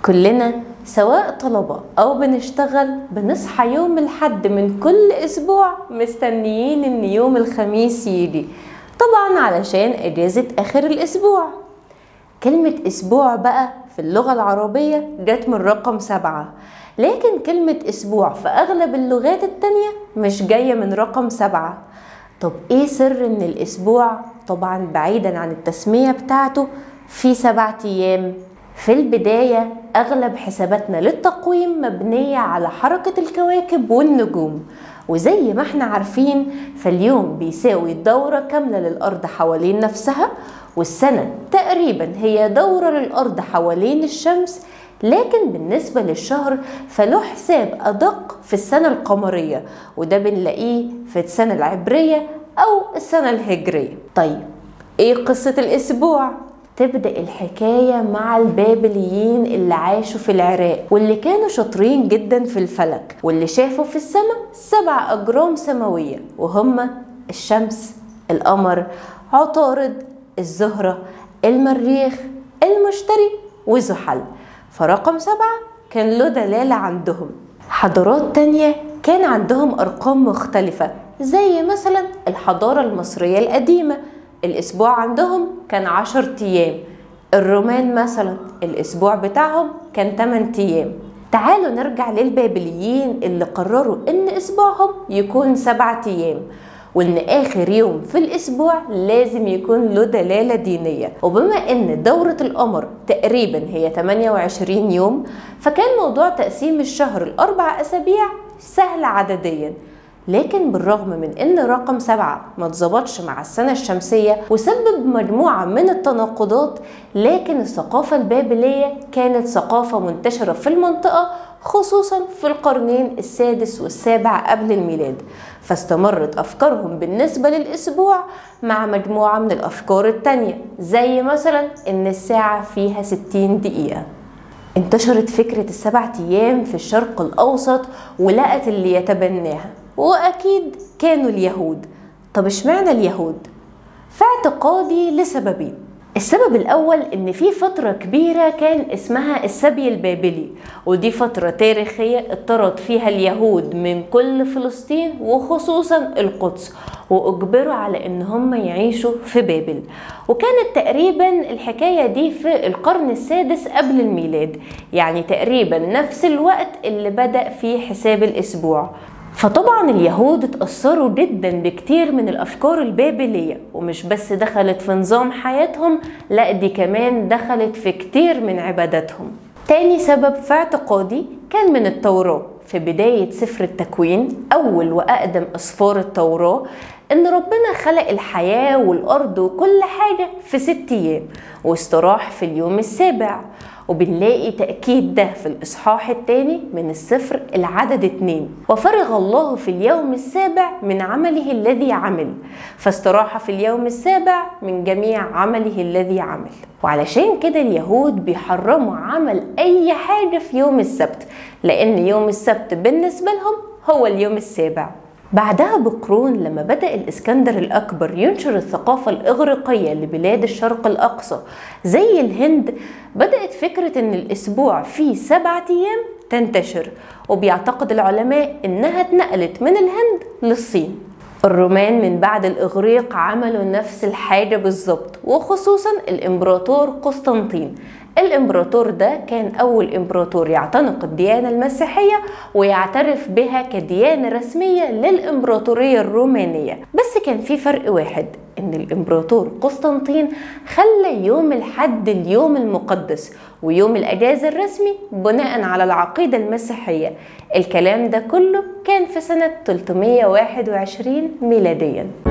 كلنا سواء طلبة أو بنشتغل بنصحى يوم الحد من كل أسبوع مستنيين إن يوم الخميس يجي طبعا علشان إجازة آخر الأسبوع كلمة أسبوع بقى في اللغة العربية جت من رقم سبعة لكن كلمة أسبوع في أغلب اللغات التانية مش جاية من رقم سبعة طب إيه سر إن الأسبوع طبعا بعيدا عن التسمية بتاعته في سبعة أيام في البداية أغلب حساباتنا للتقويم مبنية على حركة الكواكب والنجوم وزي ما احنا عارفين فاليوم بيساوي دورة كاملة للأرض حوالين نفسها والسنة تقريبا هي دورة للأرض حوالين الشمس لكن بالنسبة للشهر فله حساب أدق في السنة القمرية وده بنلاقيه في السنة العبرية أو السنة الهجرية طيب إيه قصة الأسبوع؟ تبدأ الحكاية مع البابليين اللي عاشوا في العراق واللي كانوا شاطرين جدا في الفلك واللي شافوا في السماء سبع أجرام سماوية وهم الشمس القمر عطارد الزهرة المريخ المشتري وزحل فرقم سبعة كان له دلالة عندهم حضارات تانية كان عندهم أرقام مختلفة زي مثلا الحضارة المصرية القديمة الأسبوع عندهم كان عشر أيام الرومان مثلا الأسبوع بتاعهم كان 8 أيام تعالوا نرجع للبابليين اللي قرروا إن أسبوعهم يكون سبعة أيام وإن آخر يوم في الأسبوع لازم يكون له دلالة دينية وبما إن دورة القمر تقريبا هي 28 يوم فكان موضوع تقسيم الشهر الأربع أسابيع سهل عدديا لكن بالرغم من ان رقم سبعة ما تظبطش مع السنة الشمسية وسبب مجموعة من التناقضات لكن الثقافة البابلية كانت ثقافة منتشرة في المنطقة خصوصا في القرنين السادس والسابع قبل الميلاد فاستمرت أفكارهم بالنسبة للأسبوع مع مجموعة من الأفكار التانية زي مثلا إن الساعة فيها 60 دقيقة انتشرت فكرة السبع أيام في الشرق الأوسط ولقت اللي يتبناها وأكيد كانوا اليهود طب اشمعنى اليهود؟ في اعتقادي لسببين السبب الأول إن في فترة كبيرة كان اسمها السبي البابلي ودي فترة تاريخية اضطرد فيها اليهود من كل فلسطين وخصوصا القدس وأجبروا على إن هم يعيشوا في بابل وكانت تقريبا الحكاية دي في القرن السادس قبل الميلاد يعني تقريبا نفس الوقت اللي بدأ فيه حساب الأسبوع فطبعا اليهود اتأثروا جدا بكتير من الأفكار البابلية ومش بس دخلت في نظام حياتهم لا دي كمان دخلت في كتير من عباداتهم تاني سبب في اعتقادي كان من التوراة في بداية سفر التكوين أول وأقدم أسفار التوراة إن ربنا خلق الحياة والأرض وكل حاجة في ست أيام واستراح في اليوم السابع وبنلاقي تأكيد ده في الإصحاح الثاني من السفر العدد اتنين وفرغ الله في اليوم السابع من عمله الذي عمل فاستراح في اليوم السابع من جميع عمله الذي عمل وعلشان كده اليهود بيحرموا عمل أي حاجة في يوم السبت لأن يوم السبت بالنسبة لهم هو اليوم السابع بعدها بقرون لما بدأ الإسكندر الأكبر ينشر الثقافة الإغريقية لبلاد الشرق الأقصى زي الهند بدأت فكرة إن الأسبوع فيه سبعة أيام تنتشر وبيعتقد العلماء إنها اتنقلت من الهند للصين الرومان من بعد الإغريق عملوا نفس الحاجة بالظبط وخصوصا الإمبراطور قسطنطين الامبراطور ده كان اول امبراطور يعتنق الديانة المسيحية ويعترف بها كديانة رسمية للامبراطورية الرومانية بس كان في فرق واحد ان الامبراطور قسطنطين خلى يوم الحد اليوم المقدس ويوم الاجازة الرسمي بناء على العقيدة المسيحية الكلام ده كله كان في سنة 321 ميلاديا